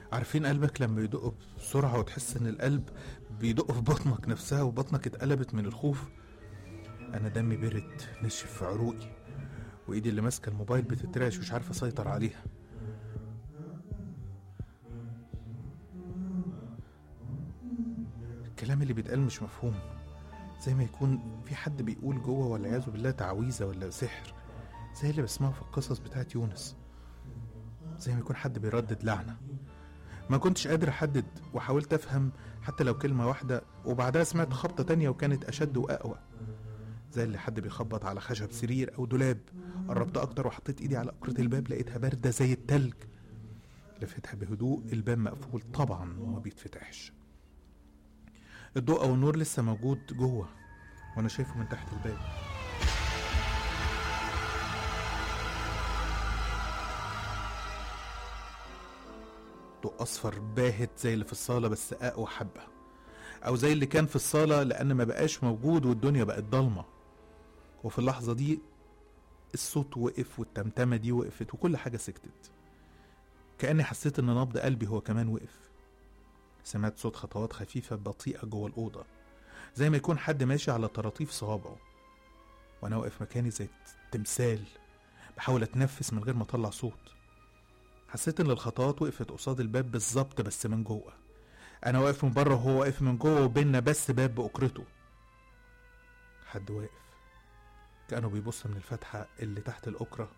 عارفين قلبك لما يدق بسرعة وتحس إن القلب بيدق في بطنك نفسها وبطنك اتقلبت من الخوف أنا دمي برد نشف في عروقي وإيدي اللي ماسكة الموبايل بتترعش مش عارف أسيطر عليها الكلام اللي بيتقال مش مفهوم زي ما يكون في حد بيقول جوه والعياذ بالله تعويذة ولا سحر زي اللي بسمعه في القصص بتاعت يونس زي ما يكون حد بيردد لعنة ما كنتش قادر أحدد وحاولت أفهم حتى لو كلمة واحدة وبعدها سمعت خبطة تانية وكانت أشد وأقوى زي اللي حد بيخبط على خشب سرير أو دولاب قربت أكتر وحطيت إيدي على أكرة الباب لقيتها باردة زي التلج لفتها بهدوء الباب مقفول طبعا وما بيتفتحش الضوء أو النور لسه موجود جوه وأنا شايفه من تحت الباب ضوء أصفر باهت زي اللي في الصالة بس أقوى حبة أو زي اللي كان في الصالة لأن ما بقاش موجود والدنيا بقت ضلمة وفي اللحظة دي الصوت وقف والتمتمة دي وقفت وكل حاجة سكتت كأني حسيت إن نبض قلبي هو كمان وقف سمعت صوت خطوات خفيفة بطيئة جوه الأوضة زي ما يكون حد ماشي على طراطيف صوابعه وأنا واقف مكاني زي تمثال بحاول أتنفس من غير ما أطلع صوت حسيت إن الخطوات وقفت قصاد الباب بالظبط بس من جوه أنا واقف من بره وهو واقف من جوه وبيننا بس باب بأكرته حد واقف كأنه بيبص من الفتحة اللي تحت الأكرة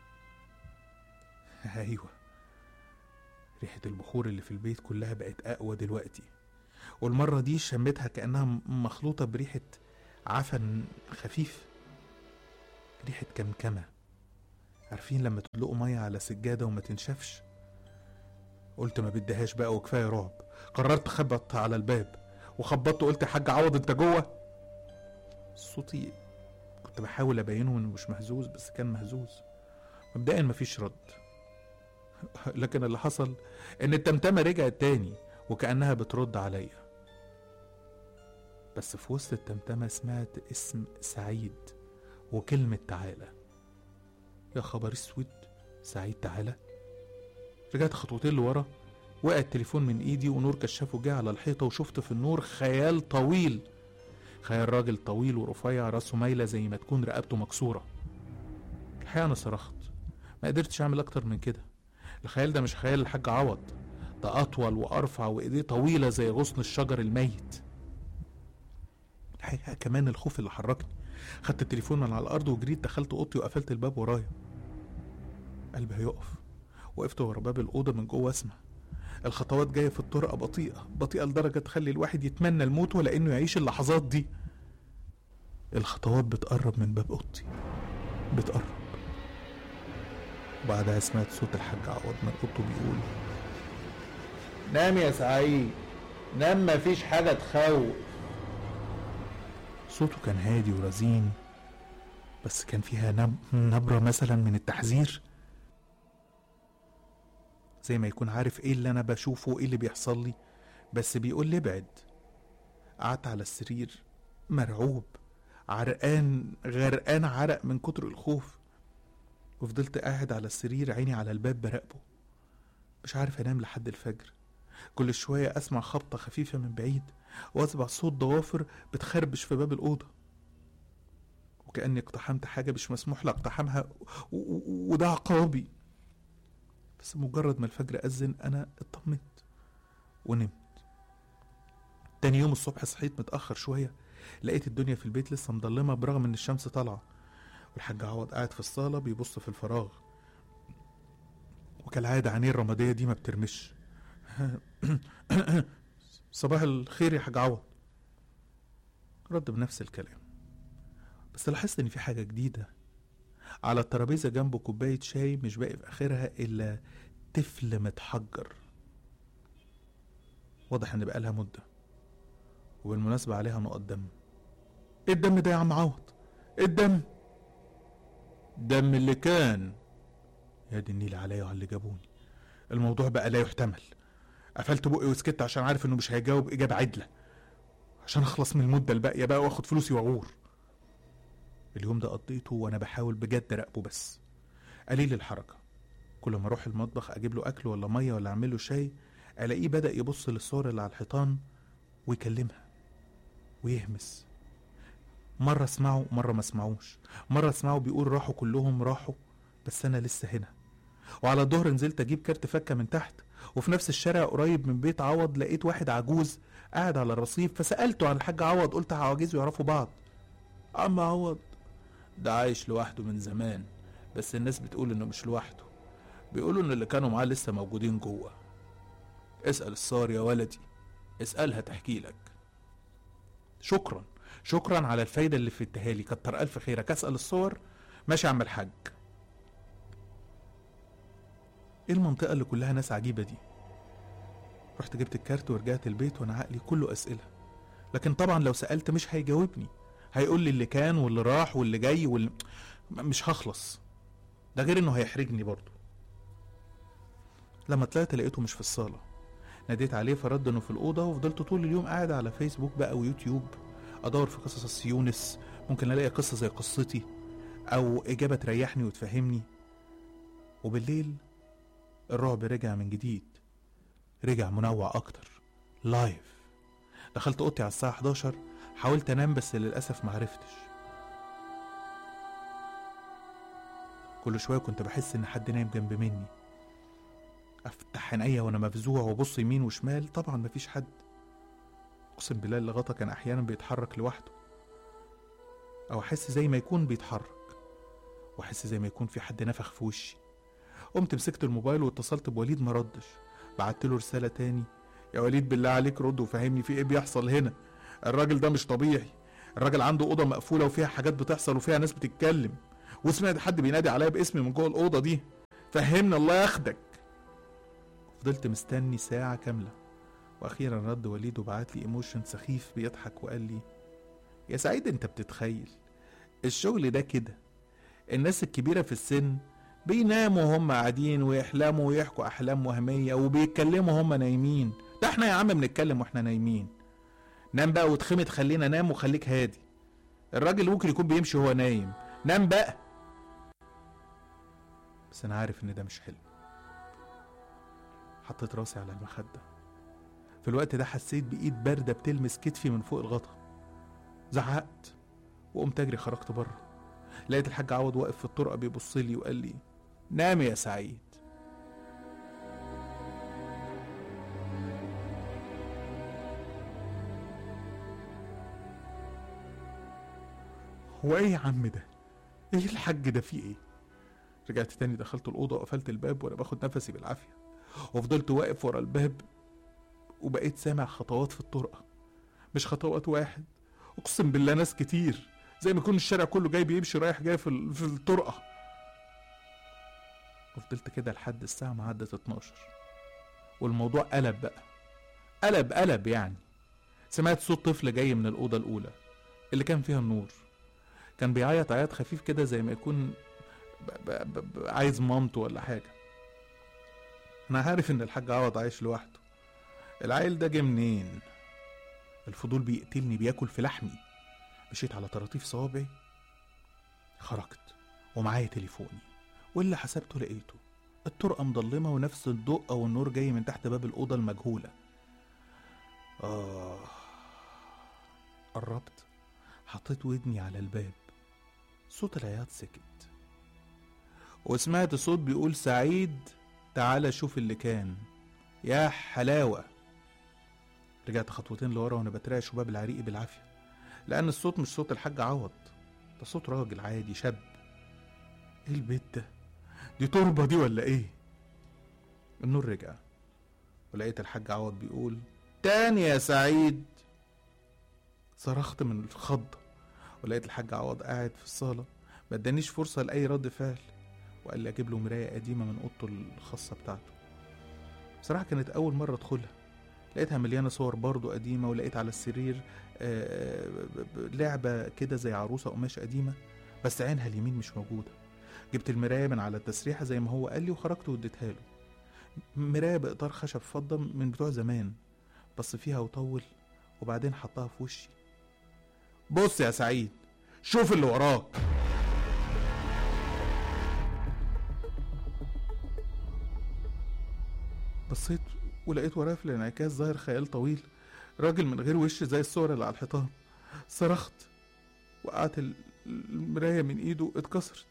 أيوه ريحة البخور اللي في البيت كلها بقت أقوى دلوقتي والمرة دي شميتها كأنها مخلوطة بريحة عفن خفيف ريحة كمكمة عارفين لما تدلقوا مية على سجادة وما تنشفش قلت ما بديهاش بقى وكفاية رعب قررت اخبط على الباب وخبطت وقلت يا حاج عوض انت جوه صوتي كنت بحاول ابينه انه مش مهزوز بس كان مهزوز مبدئيا مفيش رد لكن اللي حصل ان التمتمه رجعت تاني وكانها بترد عليا بس في وسط التمتمه سمعت اسم سعيد وكلمه تعالى يا خبر اسود سعيد تعالى رجعت خطوتين لورا وقع التليفون من ايدي ونور كشافه جه على الحيطه وشفت في النور خيال طويل خيال راجل طويل ورفيع راسه مايله زي ما تكون رقبته مكسوره الحقيقه انا صرخت ما قدرتش اعمل اكتر من كده الخيال ده مش خيال الحاج عوض ده اطول وارفع وايديه طويله زي غصن الشجر الميت الحقيقه كمان الخوف اللي حركني خدت التليفون من على الارض وجريت دخلت اوضتي وقفلت الباب ورايا قلبي هيقف وقفت ورا باب الاوضه من جوه اسمع الخطوات جايه في الطرقه بطيئه بطيئه لدرجه تخلي الواحد يتمنى الموت ولا انه يعيش اللحظات دي الخطوات بتقرب من باب اوضتي بتقرب وبعدها سمعت صوت الحاج عوض من اوضته بيقول نام يا سعيد نام مفيش حاجة تخوف صوته كان هادي ورزين بس كان فيها نب... نبرة مثلا من التحذير زي ما يكون عارف ايه اللي انا بشوفه وايه اللي بيحصل لي بس بيقول لي ابعد قعدت على السرير مرعوب عرقان غرقان عرق من كتر الخوف وفضلت قاعد على السرير عيني على الباب براقبه مش عارف انام لحد الفجر كل شوية اسمع خبطة خفيفة من بعيد واسمع صوت ضوافر بتخربش في باب الأوضة وكأني اقتحمت حاجة مش مسموح لي اقتحمها و- و- وده عقابي بس مجرد ما الفجر أذن أنا اطمنت ونمت تاني يوم الصبح صحيت متأخر شوية لقيت الدنيا في البيت لسه مضلمة برغم إن الشمس طالعة والحاج عوض قاعد في الصالة بيبص في الفراغ وكالعادة عينيه الرمادية دي ما بترمش صباح الخير يا حاج عوض رد بنفس الكلام بس لاحظت ان في حاجة جديدة على الترابيزة جنبه كوباية شاي مش باقي في اخرها الا طفل متحجر واضح ان بقالها مدة وبالمناسبة عليها نقط دم ايه الدم ده يا عم عوض ايه الدم دم اللي كان يا دي النيل عليا وعلى اللي جابوني الموضوع بقى لا يحتمل قفلت بقي وسكت عشان عارف انه مش هيجاوب اجابه عدله عشان اخلص من المده الباقيه بقى واخد فلوسي واغور اليوم ده قضيته وانا بحاول بجد اراقبه بس قليل الحركه كل ما اروح المطبخ اجيب له اكل ولا ميه ولا اعمل له شاي الاقيه بدا يبص للصور اللي على الحيطان ويكلمها ويهمس مرة اسمعه مرة ما اسمعوش مرة اسمعه بيقول راحوا كلهم راحوا بس انا لسه هنا وعلى الظهر نزلت اجيب كارت فكة من تحت وفي نفس الشارع قريب من بيت عوض لقيت واحد عجوز قاعد على الرصيف فسألته عن الحاج عوض قلت عواجيز يعرفوا بعض عم عوض ده عايش لوحده من زمان بس الناس بتقول انه مش لوحده بيقولوا ان اللي كانوا معاه لسه موجودين جوه اسأل الصار يا ولدي اسألها تحكي لك شكرا شكرا على الفايدة اللي فدتها لي كتر ألف خيرك أسأل الصور ماشي يا عم الحاج ايه المنطقة اللي كلها ناس عجيبة دي رحت جبت الكارت ورجعت البيت وانا عقلي كله أسئلة لكن طبعا لو سألت مش هيجاوبني هيقول لي اللي كان واللي راح واللي جاي واللي م- مش هخلص ده غير انه هيحرجني برضه لما طلعت لقيته مش في الصالة ناديت عليه فرد انه في الأوضة وفضلت طول اليوم قاعد على فيسبوك بقى ويوتيوب أدور في قصص يونس ممكن ألاقي قصة زي قصتي أو إجابة تريحني وتفهمني وبالليل الرعب رجع من جديد رجع منوع أكتر لايف دخلت أوضتي على الساعة 11 حاولت أنام بس للأسف معرفتش كل شوية كنت بحس إن حد نايم جنب مني افتح عينيا وانا مفزوع وابص يمين وشمال طبعا مفيش حد اقسم بالله اللغطة كان احيانا بيتحرك لوحده او احس زي ما يكون بيتحرك واحس زي ما يكون في حد نفخ في وشي قمت مسكت الموبايل واتصلت بوليد ما ردش بعت له رسالة تاني يا وليد بالله عليك رد وفهمني في ايه بيحصل هنا الراجل ده مش طبيعي الراجل عنده اوضه مقفوله وفيها حاجات بتحصل وفيها ناس بتتكلم وسمعت حد بينادي عليا باسمي من جوه الاوضه دي فهمني الله ياخدك فضلت مستني ساعة كاملة وأخيرا رد وليد وبعت لي ايموشن سخيف بيضحك وقال لي يا سعيد انت بتتخيل الشغل ده كده الناس الكبيرة في السن بيناموا وهم قاعدين ويحلموا ويحكوا أحلام وهمية وبيتكلموا هم نايمين ده احنا يا عم بنتكلم واحنا نايمين نام بقى وتخمد خلينا نام وخليك هادي الراجل ممكن يكون بيمشي وهو نايم نام بقى بس انا عارف ان ده مش حلم حطيت راسي على المخدة في الوقت ده حسيت بإيد باردة بتلمس كتفي من فوق الغطا زعقت وقمت أجري خرجت بره لقيت الحاج عوض واقف في الطرقة بيبص لي وقال لي نام يا سعيد هو ايه يا عم ده ايه الحاج ده فيه ايه رجعت تاني دخلت الأوضة وقفلت الباب وأنا باخد نفسي بالعافية وفضلت واقف ورا الباب وبقيت سامع خطوات في الطرقة مش خطوات واحد أقسم بالله ناس كتير زي ما يكون الشارع كله جاي بيمشي رايح جاي في, ال- في الطرقة وفضلت كده لحد الساعة ما عدت 12 والموضوع قلب بقى قلب قلب يعني سمعت صوت طفل جاي من الأوضة الأولى اللي كان فيها النور كان بيعيط عياط خفيف كده زي ما يكون ب- ب- ب- ب- عايز مامته ولا حاجة أنا عارف إن الحاج عوض عايش لوحده العيل ده جه منين الفضول بيقتلني بياكل في لحمي مشيت على طراطيف صوابعي خرجت ومعايا تليفوني واللي حسبته لقيته الطرقة مضلمة ونفس الضوء أو النور جاي من تحت باب الأوضة المجهولة آه قربت حطيت ودني على الباب صوت العياط سكت وسمعت صوت بيقول سعيد تعالى شوف اللي كان يا حلاوة رجعت خطوتين لورا وانا بترعش باب العريق بالعافية لأن الصوت مش صوت الحاج عوض ده صوت راجل عادي شاب ايه البيت ده دي تربة دي ولا ايه النور رجع ولقيت الحاج عوض بيقول تاني يا سعيد صرخت من الخضة ولقيت الحاج عوض قاعد في الصالة ما ادانيش فرصة لأي رد فعل وقال لي أجيب له مراية قديمة من أوضته الخاصة بتاعته بصراحة كانت أول مرة أدخلها لقيتها مليانة صور برضه قديمة ولقيت على السرير آه، ب- ب- لعبة كده زي عروسة قماش قديمة بس عينها اليمين مش موجودة جبت المراية من على التسريحة زي ما هو قال لي وخرجت واديتها له مراية بإطار خشب فضة من بتوع زمان بص فيها وطول وبعدين حطها في وشي بص يا سعيد شوف اللي وراك بصيت ولقيت ورايا في الانعكاس ظاهر خيال طويل راجل من غير وش زي الصور اللي على الحيطان صرخت وقعت ال- المراية من ايده اتكسرت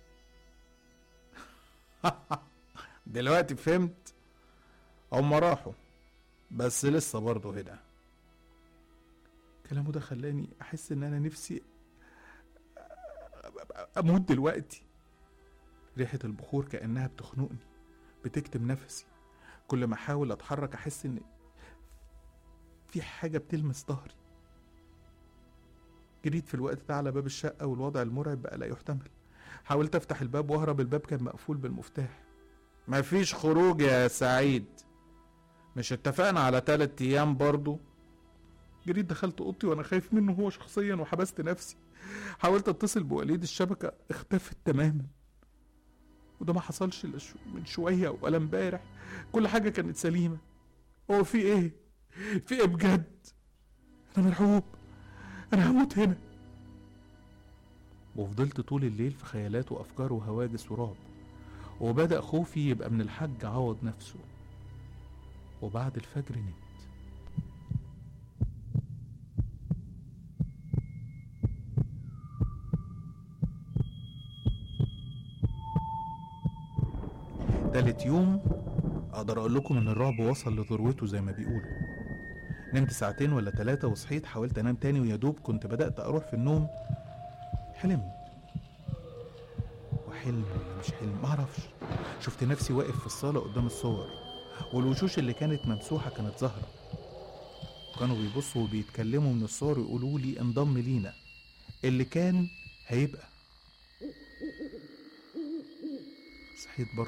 دلوقتي فهمت هما راحوا بس لسه برضه هنا كلامه ده خلاني احس ان انا نفسي اموت دلوقتي ريحة البخور كأنها بتخنقني بتكتم نفسي كل ما احاول اتحرك احس ان في حاجة بتلمس ظهري جريت في الوقت ده على باب الشقة والوضع المرعب بقى لا يحتمل حاولت افتح الباب واهرب الباب كان مقفول بالمفتاح مفيش خروج يا سعيد مش اتفقنا على تلات ايام برضو جريت دخلت اوضتي وانا خايف منه هو شخصيا وحبست نفسي حاولت اتصل بوليد الشبكة اختفت تماما وده ما حصلش إلا شو- من شوية ولا امبارح كل حاجة كانت سليمة هو في ايه في ايه بجد انا مرعوب انا هموت هنا وفضلت طول الليل في خيالات وافكار وهواجس ورعب وبدأ خوفي يبقى من الحاج عوض نفسه وبعد الفجر نمت تالت يوم اقدر اقول لكم ان الرعب وصل لذروته زي ما بيقولوا نمت ساعتين ولا ثلاثة وصحيت حاولت انام تاني ويا دوب كنت بدأت اروح في النوم حلمت وحلم ولا مش حلم معرفش شفت نفسي واقف في الصالة قدام الصور والوشوش اللي كانت ممسوحة كانت ظاهرة كانوا بيبصوا وبيتكلموا من الصور يقولوا لي انضم لينا اللي كان هيبقى صحيت برضه